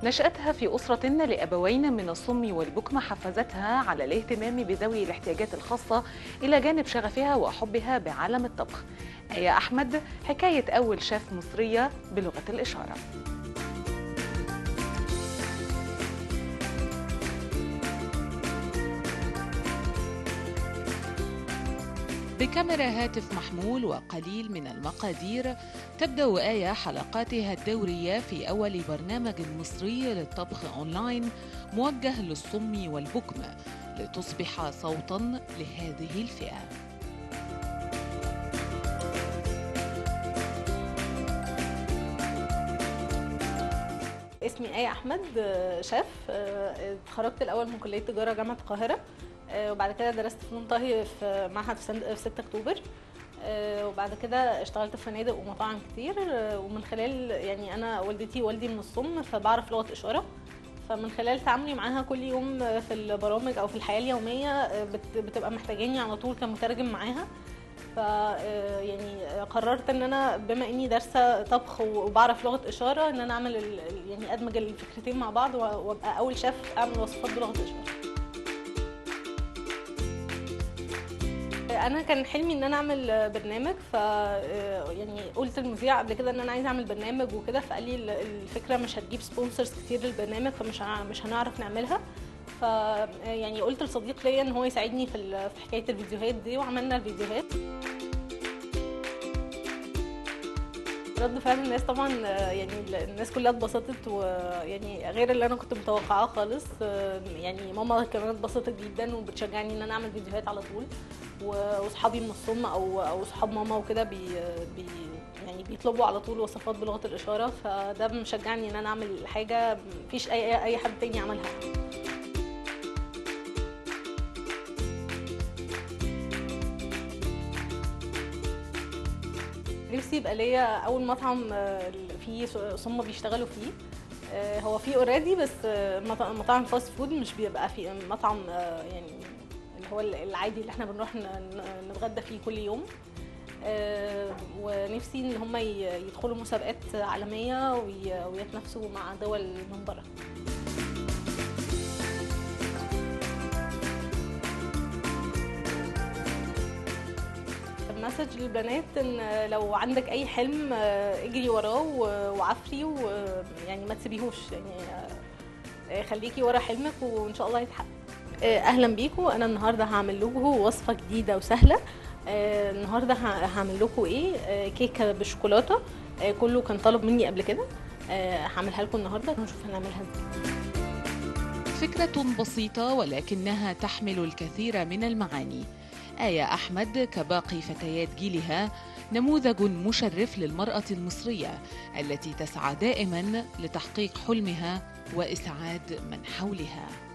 نشأتها في أسرة لأبوين من الصم والبكم حفزتها على الاهتمام بذوي الاحتياجات الخاصة إلى جانب شغفها وحبها بعالم الطبخ آية أحمد حكاية أول شيف مصرية بلغة الإشارة بكاميرا هاتف محمول وقليل من المقادير تبدأ آية حلقاتها الدورية في أول برنامج مصري للطبخ أونلاين موجه للصم والبكم لتصبح صوتا لهذه الفئة اسمي آية أحمد آه، شيف آه، اتخرجت الأول من كلية تجارة جامعة القاهرة آه، وبعد كده درست فنون طهي في معهد في سند- في 6 أكتوبر آه، وبعد كده اشتغلت في فنادق ومطاعم كتير آه، ومن خلال يعني أنا والدتي ووالدي من الصم فبعرف لغة إشارة فمن خلال تعاملي معاها كل يوم آه، في البرامج أو في الحياة اليومية آه، بت- بتبقى محتاجاني على طول كمترجم معاها ف آه، يعني قررت ان انا بما اني دارسه طبخ وبعرف لغه اشاره ان انا اعمل ال- ال- يعني ادمج الفكرتين مع بعض و- وابقى اول شيف اعمل وصفات بلغه اشاره انا كان حلمي ان انا اعمل برنامج ف يعني قلت للمذيع قبل كده ان انا عايزه اعمل برنامج وكده فقال لي ال- الفكره مش هتجيب سبونسرز كتير للبرنامج فمش ه- مش هنعرف نعملها ف يعني قلت لصديق ليا ان هو يساعدني في ال- في حكايه الفيديوهات دي وعملنا الفيديوهات رد فعل الناس طبعا آه، يعني الناس كلها اتبسطت ويعني غير اللي انا كنت متوقعاه خالص آه، يعني ماما كمان اتبسطت جدا وبتشجعني ان انا اعمل فيديوهات على طول و- واصحابي من الصم او او صحاب ماما وكده بي, بي يعني بيطلبوا على طول وصفات بلغه الاشاره فده مشجعني ان انا اعمل حاجه مفيش اي اي حد تاني عملها نفسي يبقى ليا اول مطعم آه، فيه صم بيشتغلوا فيه آه، هو فيه اوريدي بس آه، مط- مطاعم فاست فود مش بيبقى فيه مطعم آه، يعني اللي هو العادي اللي احنا بنروح ن- ن- نتغدى فيه كل يوم آه، ونفسي ان هم يدخلوا مسابقات عالميه وي- ويتنافسوا مع دول من بره مسج للبنات ان لو عندك اي حلم آه، اجري وراه و- وعافري ويعني ما تسيبيهوش يعني آه، خليكي ورا حلمك وان شاء الله يتحقق آه، اهلا بيكم انا النهارده هعمل لكم وصفه جديده وسهله آه، النهارده ه- هعمل لكم ايه آه، كيكه بالشوكولاته آه، كله كان طلب مني قبل كده آه، هعملها لكم النهارده ونشوف هنعملها ازاي فكرة بسيطة ولكنها تحمل الكثير من المعاني آية أحمد كباقي فتيات جيلها نموذج مشرف للمرأة المصرية التي تسعى دائما لتحقيق حلمها وإسعاد من حولها